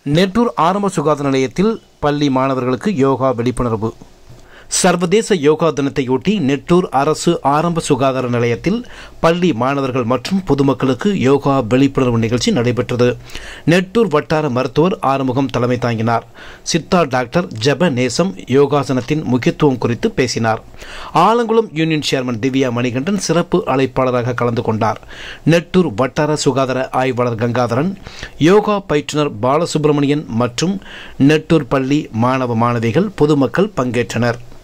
நெட்டூர் ஆரம்ப சுகாதார நிலையத்தில் பள்ளி மாணவர்களுக்கு யோகா விழிப்புணர்வு சர்வதேச யோகா தினத்தையொட்டி நெட்டூர் அரசு ஆரம்ப சுகாதார நிலையத்தில் பள்ளி மாணவர்கள் மற்றும் பொதுமக்களுக்கு யோகா விழிப்புணர்வு நிகழ்ச்சி நடைபெற்றது நெட்டூர் வட்டார மருத்துவர் ஆறுமுகம் தலைமை தாங்கினார் சித்தா டாக்டர் ஜெப நேசம் யோகாசனத்தின் முக்கியத்துவம் குறித்து பேசினார் ஆலங்குளம் யூனியன் சேர்மன் திவ்யா மணிகண்டன் சிறப்பு அழைப்பாளராக கலந்து கொண்டார் நெட்டூர் வட்டார சுகாதார ஆய்வாளர் கங்காதரன் யோகா பயிற்றுனர் பாலசுப்பிரமணியன் மற்றும் நெட்டூர் பள்ளி மாணவ மாணவிகள் பொதுமக்கள் பங்கேற்றனர்